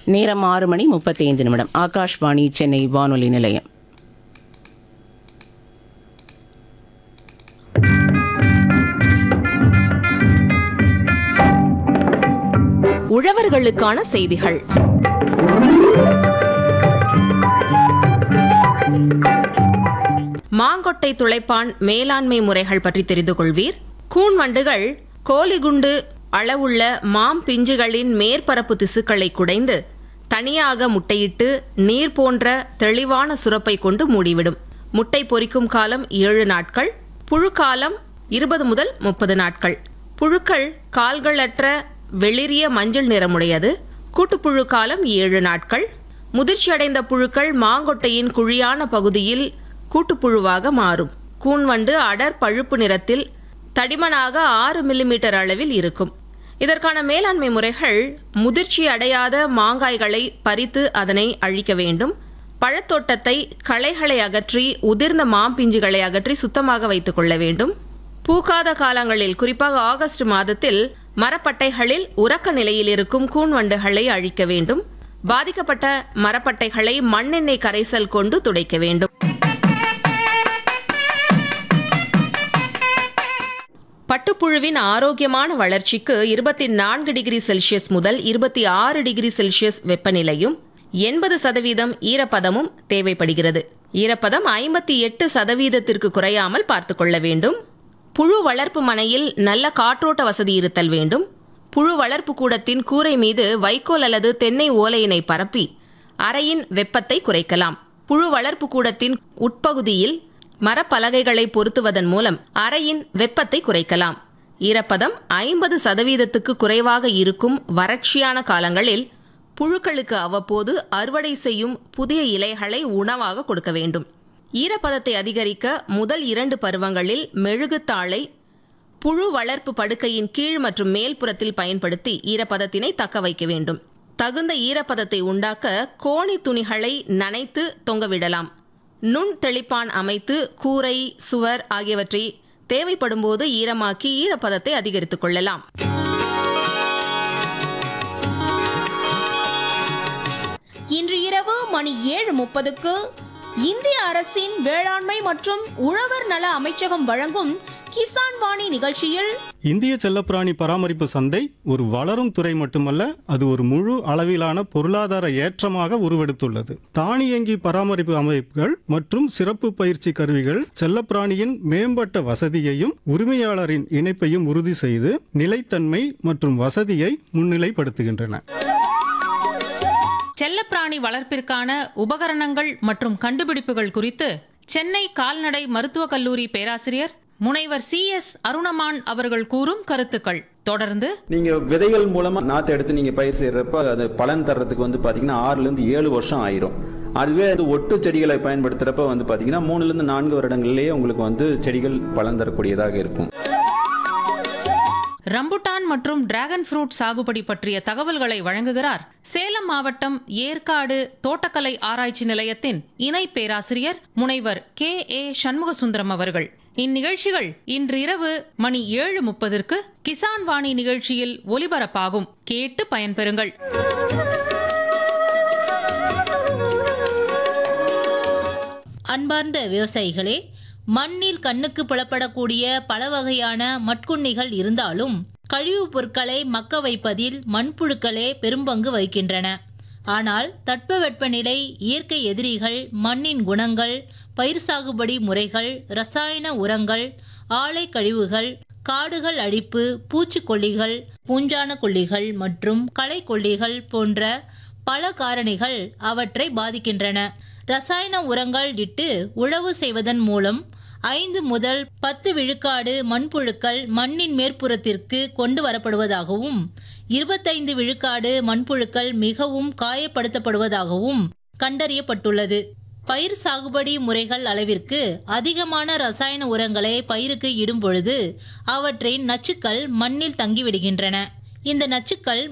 நேரம் ஆறு மணி முப்பத்தைந்து நிமிடம் ஆகாஷ்வாணி சென்னை வானொலி நிலையம் உழவர்களுக்கான செய்திகள் மாங்கொட்டை துளைப்பான் மேலாண்மை முறைகள் பற்றி தெரிந்து கொள்வீர் கூன் வண்டுகள் கோலிகுண்டு அளவுள்ள மாம் பிஞ்சுகளின் மேற்பரப்பு திசுக்களை குடைந்து தனியாக முட்டையிட்டு நீர் போன்ற தெளிவான சுரப்பை கொண்டு மூடிவிடும் முட்டை பொரிக்கும் காலம் ஏழு நாட்கள் புழு காலம் இருபது முதல் முப்பது நாட்கள் புழுக்கள் கால்களற்ற வெளிரிய மஞ்சள் நிறமுடையது கூட்டுப்புழு காலம் ஏழு நாட்கள் முதிர்ச்சியடைந்த புழுக்கள் மாங்கொட்டையின் குழியான பகுதியில் கூட்டுப்புழுவாக மாறும் கூன்வண்டு அடர் பழுப்பு நிறத்தில் தடிமனாக ஆறு மில்லிமீட்டர் அளவில் இருக்கும் இதற்கான மேலாண்மை முறைகள் முதிர்ச்சி அடையாத மாங்காய்களை பறித்து அதனை அழிக்க வேண்டும் பழத்தோட்டத்தை களைகளை அகற்றி உதிர்ந்த மாம்பிஞ்சுகளை அகற்றி சுத்தமாக வைத்துக் கொள்ள வேண்டும் பூக்காத காலங்களில் குறிப்பாக ஆகஸ்ட் மாதத்தில் மரப்பட்டைகளில் உறக்க நிலையில் இருக்கும் கூன்வண்டுகளை அழிக்க வேண்டும் பாதிக்கப்பட்ட மரப்பட்டைகளை மண்ணெண்ணெய் கரைசல் கொண்டு துடைக்க வேண்டும் பட்டுப்புழுவின் ஆரோக்கியமான வளர்ச்சிக்கு இருபத்தி நான்கு டிகிரி செல்சியஸ் முதல் இருபத்தி ஆறு டிகிரி செல்சியஸ் வெப்பநிலையும் எண்பது சதவீதம் ஈரப்பதமும் தேவைப்படுகிறது ஈரப்பதம் ஐம்பத்தி எட்டு சதவீதத்திற்கு குறையாமல் பார்த்துக் கொள்ள வேண்டும் புழு வளர்ப்பு மனையில் நல்ல காற்றோட்ட வசதி இருத்தல் வேண்டும் புழு வளர்ப்பு கூடத்தின் கூரை மீது வைக்கோல் அல்லது தென்னை ஓலையினை பரப்பி அறையின் வெப்பத்தை குறைக்கலாம் புழு வளர்ப்பு கூடத்தின் உட்பகுதியில் மரப்பலகைகளை பொருத்துவதன் மூலம் அறையின் வெப்பத்தை குறைக்கலாம் ஈரப்பதம் ஐம்பது சதவீதத்துக்கு குறைவாக இருக்கும் வறட்சியான காலங்களில் புழுக்களுக்கு அவ்வப்போது அறுவடை செய்யும் புதிய இலைகளை உணவாக கொடுக்க வேண்டும் ஈரப்பதத்தை அதிகரிக்க முதல் இரண்டு பருவங்களில் மெழுகுத்தாளை புழு வளர்ப்பு படுக்கையின் கீழ் மற்றும் மேல்புறத்தில் பயன்படுத்தி ஈரப்பதத்தினை தக்க வைக்க வேண்டும் தகுந்த ஈரப்பதத்தை உண்டாக்க கோணி துணிகளை நனைத்து தொங்கவிடலாம் நுண் தெளிப்பான் அமைத்து கூரை சுவர் ஆகியவற்றை தேவைப்படும்போது ஈரமாக்கி ஈரப்பதத்தை அதிகரித்துக் கொள்ளலாம் இன்று இரவு மணி ஏழு முப்பதுக்கு இந்திய அரசின் வேளாண்மை மற்றும் உழவர் நல அமைச்சகம் வழங்கும் கிசான் வாணி நிகழ்ச்சியில் இந்திய செல்லப்பிராணி பராமரிப்பு சந்தை ஒரு வளரும் துறை மட்டுமல்ல அது ஒரு முழு அளவிலான பொருளாதார ஏற்றமாக உருவெடுத்துள்ளது தானியங்கி பராமரிப்பு அமைப்புகள் மற்றும் சிறப்பு பயிற்சி கருவிகள் செல்லப்பிராணியின் மேம்பட்ட வசதியையும் உரிமையாளரின் இணைப்பையும் உறுதி செய்து நிலைத்தன்மை மற்றும் வசதியை முன்னிலைப்படுத்துகின்றன செல்லப்பிராணி வளர்ப்பிற்கான உபகரணங்கள் மற்றும் கண்டுபிடிப்புகள் குறித்து சென்னை கால்நடை மருத்துவக் கல்லூரி பேராசிரியர் முனைவர் சி எஸ் அருணமான் அவர்கள் கூறும் கருத்துக்கள் தொடர்ந்து நீங்க விதைகள் மூலமா நாத்து எடுத்து நீங்க பயிர் செய்யறப்ப அது பலன் தர்றதுக்கு வந்து பாத்தீங்கன்னா ஆறுல இருந்து ஏழு வருஷம் ஆயிரும் அதுவே அது ஒட்டு செடிகளை பயன்படுத்துறப்ப வந்து பாத்தீங்கன்னா மூணுல இருந்து நான்கு வருடங்களிலேயே உங்களுக்கு வந்து செடிகள் பலன் தரக்கூடியதாக இருக்கும் ரம்புட்டான் மற்றும் டிராகன் ஃப்ரூட் சாகுபடி பற்றிய தகவல்களை வழங்குகிறார் சேலம் மாவட்டம் ஏற்காடு தோட்டக்கலை ஆராய்ச்சி நிலையத்தின் இணை பேராசிரியர் முனைவர் கே ஏ சண்முகசுந்தரம் அவர்கள் இந்நிகழ்ச்சிகள் இன்று இரவு மணி ஏழு முப்பதற்கு கிசான் வாணி நிகழ்ச்சியில் ஒலிபரப்பாகும் கேட்டு பயன்பெறுங்கள் அன்பார்ந்த விவசாயிகளே மண்ணில் கண்ணுக்கு புலப்படக்கூடிய பல வகையான மட்குண்ணிகள் இருந்தாலும் கழிவுப் பொருட்களை மக்க வைப்பதில் மண்புழுக்களே பெரும்பங்கு வகிக்கின்றன ஆனால் தட்பவெப்பநிலை இயற்கை எதிரிகள் மண்ணின் குணங்கள் பயிர் சாகுபடி முறைகள் ரசாயன உரங்கள் ஆலை கழிவுகள் காடுகள் அழிப்பு பூச்சிக்கொல்லிகள் பூஞ்சான கொல்லிகள் மற்றும் களைக்கொல்லிகள் போன்ற பல காரணிகள் அவற்றை பாதிக்கின்றன ரசாயன உரங்கள் இட்டு உழவு செய்வதன் மூலம் ஐந்து முதல் பத்து விழுக்காடு மண்புழுக்கள் மண்ணின் மேற்புறத்திற்கு கொண்டு வரப்படுவதாகவும் இருபத்தைந்து விழுக்காடு மண்புழுக்கள் மிகவும் காயப்படுத்தப்படுவதாகவும் கண்டறியப்பட்டுள்ளது பயிர் சாகுபடி முறைகள் அளவிற்கு அதிகமான ரசாயன உரங்களை பயிருக்கு இடும் பொழுது அவற்றின் நச்சுக்கள் மண்ணில் தங்கிவிடுகின்றன இந்த நச்சுக்கள்